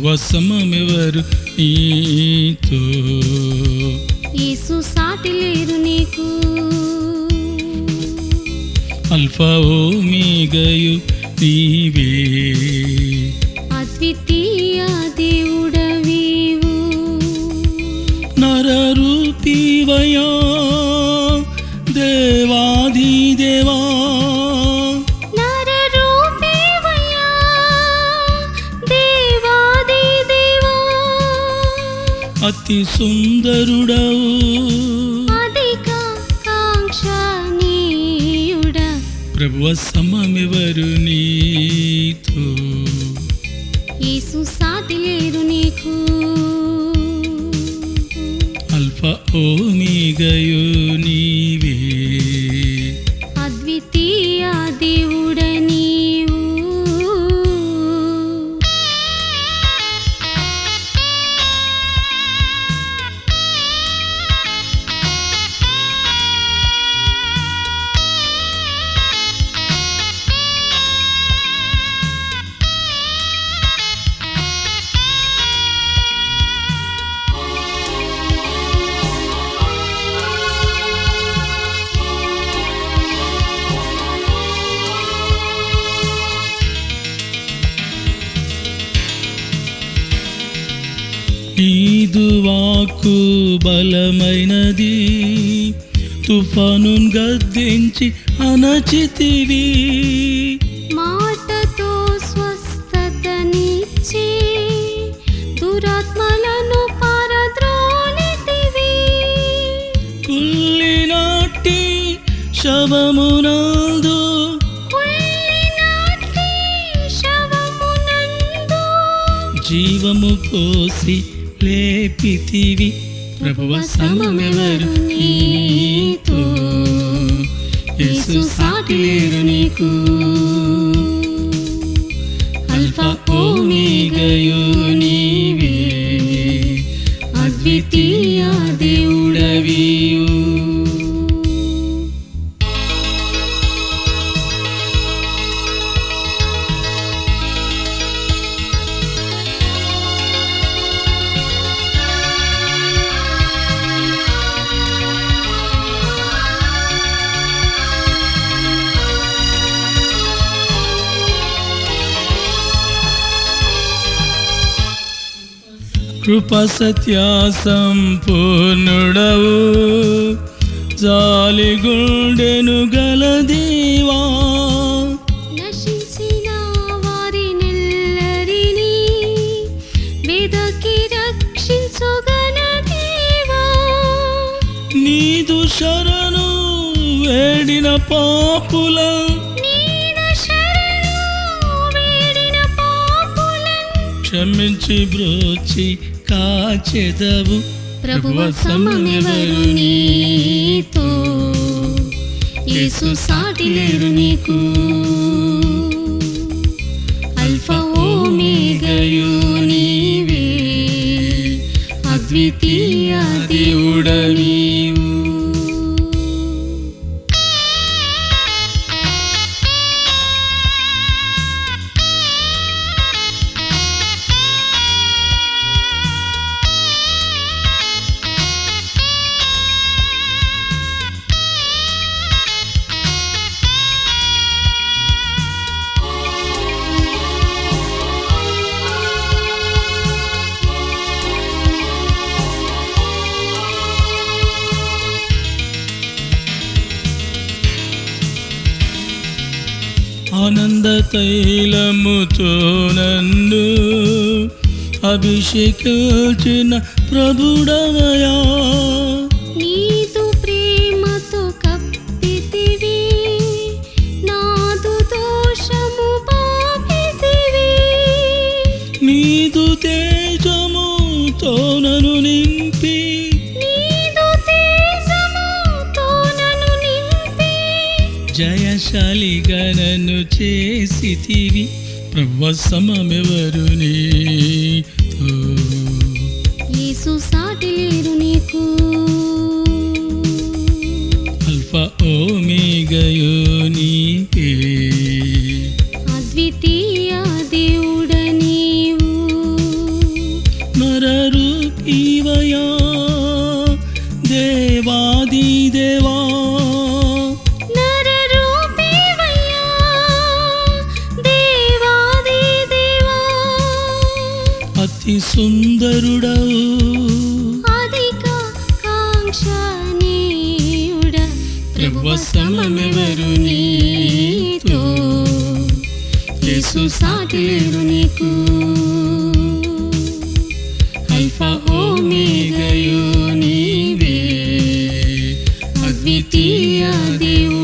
ప్రభు సమమెవరు నీతో యేసు సాటి లేరు నీకు అల్ఫా ఓమేగయు నీవే అద్వితీయ దేవుడవీవు నరరూపివయా దేవాది దేవా నరరూపివయ్యా, దేవాది దేవా. అతి సుందరుడవు అధిక కాంక్షణీయుడా, ప్రభువ సమమెవరు నీతో యేసు సాటి లేరు నీకు అల్ఫా ఓమేగయు నీవే అద్వితీయ దేవుడ నీవు నీదు వాక్కు బలమైనది తుఫాను గద్దించి అనచితివి మాటతో స్వస్థతనిచ్చి దురాత్మలను పారద్రోలితివి కుల్లినాటి శవమునందు కుళ్ళినాటి శవమునందు జీవము పోసి లేపితివి ప్రభువ సమమెవరు నీతో యేసు సాటి లేరు నీకు అల్ఫా ఓమేగయు నీవే అద్వితీయ దేవుడవియు కృప సత్య సంపూర్ణుడవు జాలి గుండెను గలదీవా నశించిన వారినెల్లరినీ వెదకి రక్షించుగల దేవా నీదు శరణు వేడిన పాపుల నీన శరణు వేడిన పాపులను క్షమించి బ్రోచి కాచెదవు ప్రభువ సమమెవరు నీతో యేసు సాటి లేరు నీకు అల్ఫా ఓమేగయు నీవే అద్వితీయ దేవుడవీవు ఆనంద తైలముతో నన్ను అభిషేకించిన ప్రభుడవయా నీదు ప్రేమతో కప్పితివి నాదు దోషము పాపితివి నీదు తేజముతో నన్ను నింపి నీదు తేజముతో నన్ను నింపి జయశాలిగా నన్ను చేసితివి ప్రభు సమమెవరు నీతో యేసు సాటి లేరు నీకు అల్ఫా ఓమేగయో నీవే అద్వితీయ దేవుడ నీవు సుందరుడవు అధిక కాంక్షణీయుడ ప్రభువ సమమెవరు నీతో యేసు సాటి లేడు నీకు అల్ఫా ఓమేగయో నీవే అద్వితీయ ద్వితీయ దేవుడవు